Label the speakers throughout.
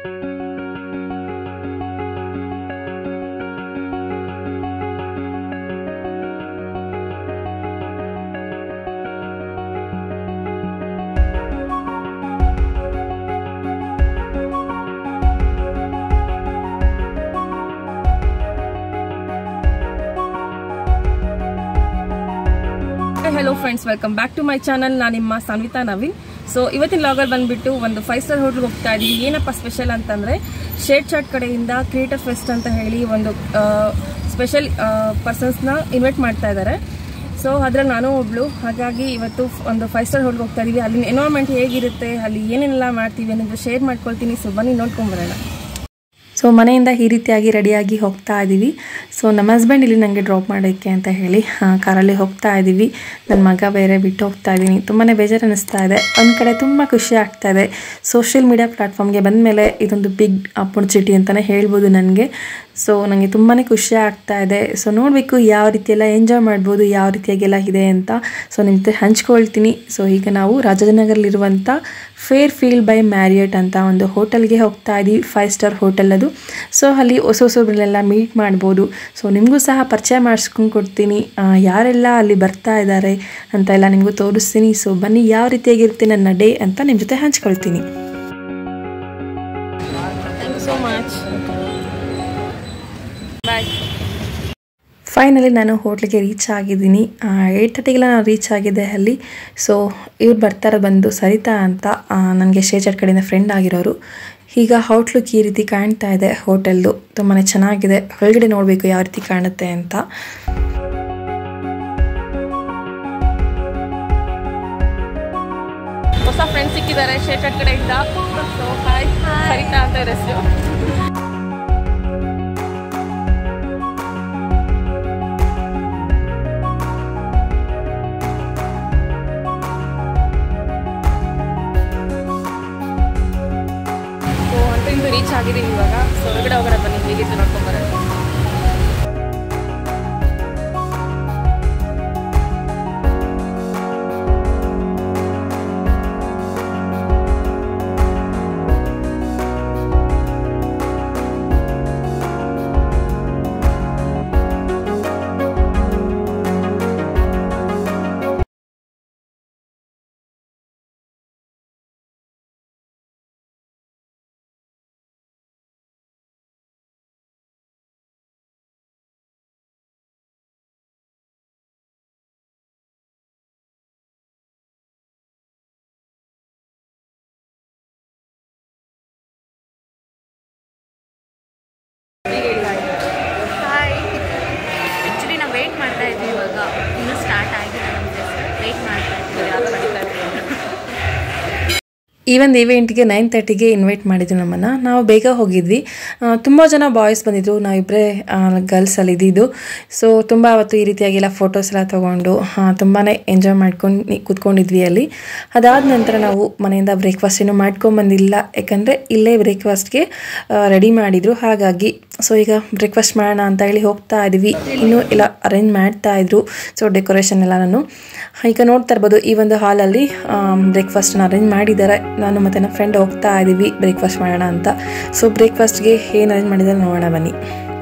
Speaker 1: hello friends welcome back to my channel ನಾನು ನಿಮ್ಮ ಸನ್ವಿತಾ Naveen so ಇವತ್ತಿನ ಲಾಗಲ್ಲಿ ಬಂದ್ಬಿಟ್ಟು ಒಂದು ಫೈವ್ ಸ್ಟಾರ್ ಹೋಟ್ಲ್ಗೆ ಹೋಗ್ತಾ ಇದ್ದೀವಿ ಏನಪ್ಪ ಸ್ಪೆಷಲ್ ಅಂತಂದರೆ ಶೇಡ್ ಚಾಟ್ ಕಡೆಯಿಂದ ಕ್ರಿಯೇಟರ್ ಫೆಸ್ಟ್ ಅಂತ ಹೇಳಿ ಒಂದು ಸ್ಪೆಷಲ್ ಪರ್ಸನ್ಸ್ನ ಇನ್ವೈಟ್ ಮಾಡ್ತಾ ಇದ್ದಾರೆ ಸೊ ಅದ್ರಲ್ಲಿ ನಾನು ಒಬ್ಳು ಹಾಗಾಗಿ ಇವತ್ತು ಒಂದು ಫೈವ್ ಸ್ಟಾರ್ ಹೋಟ್ಲ್ಗೆ ಹೋಗ್ತಾ ಇದ್ದೀವಿ ಅಲ್ಲಿನ ಎನ್ವೈರ್ಮೆಂಟ್ ಹೇಗಿರುತ್ತೆ ಅಲ್ಲಿ ಏನೇನೆಲ್ಲ ಮಾಡ್ತೀವಿ ಅನ್ನೋದು ಶೇರ್ ಮಾಡ್ಕೊಳ್ತೀನಿ ಸೊ ಬನ್ನಿ ನೋಡ್ಕೊಂಬರೋಣ
Speaker 2: ಸೊ ಮನೆಯಿಂದ ಈ ರೀತಿಯಾಗಿ ರೆಡಿಯಾಗಿ ಹೋಗ್ತಾ ಇದ್ದೀವಿ ಸೊ ನಮ್ಮ ಹಸ್ಬೆಂಡ್ ಇಲ್ಲಿ ನನಗೆ ಡ್ರಾಪ್ ಮಾಡೋಕ್ಕೆ ಅಂತ ಹೇಳಿ ಆ, ಕಾರಲ್ಲಿ ಹೋಗ್ತಾ ಇದ್ದೀವಿ ನನ್ನ ಮಗ ಬೇರೆ ಬಿಟ್ಟು ಹೋಗ್ತಾ ಇದ್ದೀನಿ ತುಂಬಾ ಬೇಜಾರು ಅನ್ನಿಸ್ತಾ ಇದೆ ಒಂದು ಕಡೆ ತುಂಬ ಖುಷಿ ಆಗ್ತಾ ಇದೆ ಸೋಷಿಯಲ್ ಮೀಡಿಯಾ ಪ್ಲ್ಯಾಟ್ಫಾರ್ಮ್ಗೆ ಬಂದ ಮೇಲೆ ಇದೊಂದು ಬಿಗ್ ಅಪರ್ಚುನಿಟಿ ಅಂತಲೇ ಹೇಳ್ಬೋದು ನನಗೆ ಸೊ ನನಗೆ ತುಂಬಾ ಖುಷಿ ಆಗ್ತಾ ಇದೆ ಸೊ ನೋಡಬೇಕು ಯಾವ ರೀತಿಯೆಲ್ಲ ಎಂಜಾಯ್ ಮಾಡ್ಬೋದು ಯಾವ ರೀತಿಯಾಗೆಲ್ಲ ಇದೆ ಅಂತ ಸೊ ನಿಮ್ಮ ಜೊತೆ ಹಂಚ್ಕೊಳ್ತೀನಿ ಸೊ ಈಗ ನಾವು ರಾಜಾಜಿನಗರಲ್ಲಿರುವಂಥ ಫೇರ್ ಫೀಲ್ಡ್ ಬೈ ಮ್ಯಾರಿಯಟ್ ಅಂತ ಒಂದು ಹೋಟೆಲ್ಗೆ ಹೋಗ್ತಾ ಇದ್ದೀವಿ ಫೈವ್ ಸ್ಟಾರ್ ಹೋಟೆಲ್ ಅದು ಸೊ ಅಲ್ಲಿ ಹೊಸ ಹೊಸಬ್ರನ್ನೆಲ್ಲ ಮೀಟ್ ಮಾಡ್ಬೋದು ಸೊ ನಿಮಗೂ ಸಹ ಪರಿಚಯ ಮಾಡಿಸ್ಕೊಂಡು ಕೊಡ್ತೀನಿ ಆ, ಯಾರೆಲ್ಲ ಅಲ್ಲಿ ಬರ್ತಾ ಇದ್ದಾರೆ ಅಂತ ಎಲ್ಲ ನಿಮಗೂ ತೋರಿಸ್ತೀನಿ ಸೊ ಬನ್ನಿ ಯಾವ ರೀತಿಯಾಗಿರುತ್ತೆ ನನ್ನ ಡೇ ಅಂತ ನಿಮ್ಮ ಜೊತೆ ಹಂಚ್ಕೊಳ್ತೀನಿ
Speaker 1: thank you so much bye
Speaker 2: finally ನಾನು ಹೋಟ್ಲಿಗೆ ರೀಚ್ ಆಗಿದ್ದೀನಿ ಏಯ್ಟ್ ತರ್ಟಿಗೆಲ್ಲ ನಾನು ರೀಚ್ ಆಗಿದ್ದೆ ಅಲ್ಲಿ ಸೊ ಇವ್ರು ಬರ್ತಾರೆ ಬಂದು ಸರಿತಾ ಅಂತ ನನಗೆ ಶೇಜರ್ ಕಡೆಯಿಂದ ಫ್ರೆಂಡ್ ಆಗಿರೋರು ಈಗ ಔಟ್ಲುಕ್ ಈ ರೀತಿ ಕಾಣ್ತಾ ಇದೆ ಹೋಟೆಲ್ದು ತುಂಬಾ ಚೆನ್ನಾಗಿದೆ ಒಳಗಡೆ ನೋಡಬೇಕು ಯಾವ ರೀತಿ ಕಾಣುತ್ತೆ ಅಂತ
Speaker 1: ಹೊಸ ಫ್ರೆಂಡ್ಸ್ ಸಿಕ್ಕಿದ್ದಾರೆ ಶೇಟ್ ಕಡೆಯಿಂದ ಸೊ ಹಾಯ್ ಸರಿತಾ ಅಂತ ಇರೋ ಹೆಸರು ಸೊ ಅಂತೂ ಇಂದು ರೀಚ್ ಆಗಿದ್ದೀವಿ ಇವಾಗ ಸೊ ಹೊರಗಡೆ ಹೋಗೋಣ ಬನ್ನಿ ಹೇಗಿತ್ತು ನೋಡ್ಕೊಂಬರೋಣ
Speaker 3: ಹಾಯ್ ಆ್ಯಕ್ಚುಲಿ ನಾವು ವೆಯ್ಟ್ ಮಾಡ್ತಾ ಇದ್ವಿ ಇವಾಗ ಇನ್ನೂ ಸ್ಟಾರ್ಟ್ ಆಗಿಲ್ಲ ನಮಗೆ ವೆಯ್ಟ್ ಮಾಡ್ತಾ ಇದ್ವಿ ಯಾರು ನಡೀತಾ ಇದ್ದೀವಿ
Speaker 2: ಈ ಒಂದು ಇವೆಂಟ್ಗೆ ನೈನ್ ತರ್ಟಿಗೆ ಇನ್ವೈಟ್ ಮಾಡಿದ್ರು ನಮ್ಮನ್ನು ನಾವು ಬೇಗ ಹೋಗಿದ್ವಿ ತುಂಬ ಜನ ಬಾಯ್ಸ್ ಬಂದಿದ್ರು ನಾವಿಬ್ಬರೇ ಗರ್ಲ್ಸ್ ಅಲ್ಲಿ ಇದ್ದಿದ್ದು ಸೊ ತುಂಬ ಅವತ್ತು ಈ ರೀತಿಯಾಗೆಲ್ಲ ಫೋಟೋಸ್ ಎಲ್ಲ ತೊಗೊಂಡು ತುಂಬಾ ಎಂಜಾಯ್ ಮಾಡ್ಕೊಂಡು ಕೂತ್ಕೊಂಡಿದ್ವಿ ಅಲ್ಲಿ ಅದಾದ ನಂತರ ನಾವು ಮನೆಯಿಂದ ಬ್ರೇಕ್ಫಾಸ್ಟ್ ಏನು ಮಾಡ್ಕೊಂಬಂದಿಲ್ಲ ಯಾಕಂದರೆ ಇಲ್ಲೇ ಬ್ರೇಕ್ಫಾಸ್ಟ್ಗೆ ರೆಡಿ ಮಾಡಿದರು ಹಾಗಾಗಿ ಸೊ ಈಗ ಬ್ರೇಕ್ಫಾಸ್ಟ್ ಮಾಡೋಣ ಅಂತ ಹೇಳಿ ಹೋಗ್ತಾ ಇದ್ವಿ ಇನ್ನೂ ಎಲ್ಲ ಅರೇಂಜ್ ಮಾಡ್ತಾ ಇದ್ರು ಸೊ ಡೆಕೋರೇಷನ್ ಎಲ್ಲ ನಾನು ಈಗ ನೋಡ್ತಾ ಇರ್ಬೋದು ಈ ಒಂದು ಹಾಲಲ್ಲಿ ಬ್ರೇಕ್ಫಾಸ್ಟನ್ನ ಅರೇಂಜ್ ಮಾಡಿದ್ದಾರೆ ನಾನು ಮತ್ತು ನನ್ನ ಫ್ರೆಂಡ್ ಹೋಗ್ತಾ ಇದ್ದೀವಿ ಬ್ರೇಕ್ಫಾಸ್ಟ್ ಮಾಡೋಣ ಅಂತ ಸೊ ಬ್ರೇಕ್ಫಾಸ್ಟ್ಗೆ ಏನು ಅರೇಂಜ್ ಮಾಡಿದ್ದಾರೆ ನೋಡೋಣ ಬನ್ನಿ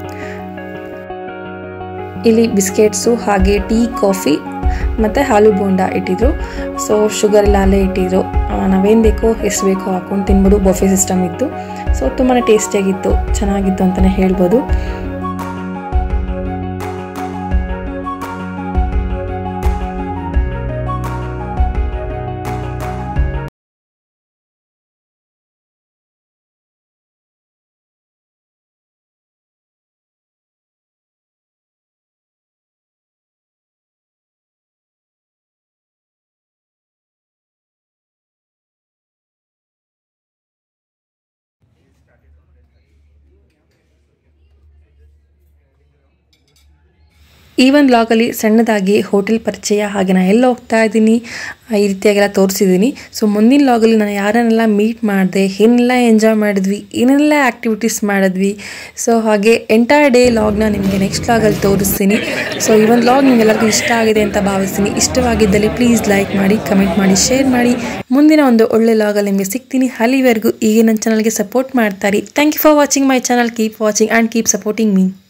Speaker 2: ಇಲ್ಲಿ ಬಿಸ್ಕೆಟ್ಸು ಹಾಗೆ ಟೀ ಕಾಫಿ ಮತ್ತು ಹಾಲು ಬೋಂಡ ಇಟ್ಟಿದ್ರು ಸೊ ಶುಗರ್ ಎಲ್ಲ ಅಲ್ಲೇ ಇಟ್ಟಿದ್ರು ಆ, ನಾವೇನು ಬೇಕೋ ಎಷ್ಟು ಬೇಕೋ ಹಾಕೊಂಡು ತಿನ್ಬೋದು ಬಫೆ ಸಿಸ್ಟಮ್ ಇತ್ತು ಸೊ ತುಂಬಾ ಟೇಸ್ಟಿಯಾಗಿತ್ತು ಚೆನ್ನಾಗಿತ್ತು ಅಂತಲೇ ಹೇಳ್ಬೋದು ಈ ಒಂದು ಲಾಗಲ್ಲಿ ಸಣ್ಣದಾಗಿ ಹೋಟೆಲ್ ಪರಿಚಯ ಹಾಗೆ ನಾನು ಎಲ್ಲ ಹೋಗ್ತಾ ಇದ್ದೀನಿ ಈ ರೀತಿಯಾಗೆಲ್ಲ ತೋರಿಸಿದ್ದೀನಿ ಸೊ ಮುಂದಿನ ಲಾಗಲ್ಲಿ ನಾನು ಯಾರನ್ನೆಲ್ಲ ಮೀಟ್ ಮಾಡಿದೆ ಏನೆಲ್ಲ ಎಂಜಾಯ್ ಮಾಡಿದ್ವಿ ಏನೆಲ್ಲ ಆ್ಯಕ್ಟಿವಿಟೀಸ್ ಮಾಡಿದ್ವಿ ಸೊ ಹಾಗೆ ಎಂಟೈರ್ ಡೇ ಲಾಗ್ನ ನಿಮಗೆ ನೆಕ್ಸ್ಟ್ ಲಾಗಲ್ಲಿ ತೋರಿಸ್ತೀನಿ ಸೊ ಈ ಒಂದು ಲಾಗ್ ನಿಮಗೆಲ್ಲರಿಗೂ ಇಷ್ಟ ಆಗಿದೆ ಅಂತ ಭಾವಿಸ್ತೀನಿ ಇಷ್ಟವಾಗಿದ್ದಲ್ಲಿ ಪ್ಲೀಸ್ ಲೈಕ್ ಮಾಡಿ ಕಮೆಂಟ್ ಮಾಡಿ ಶೇರ್ ಮಾಡಿ ಮುಂದಿನ ಒಂದು ಒಳ್ಳೆ ಲಾಗಲ್ಲಿ ನಿಮಗೆ ಸಿಗ್ತೀನಿ ಅಲ್ಲಿವರೆಗೂ ಈಗ ನನ್ನ ಚಾನಲ್ಗೆ ಸಪೋರ್ಟ್ ಮಾಡ್ತಾರೆ thank you for watching my channel keep watching and keep supporting me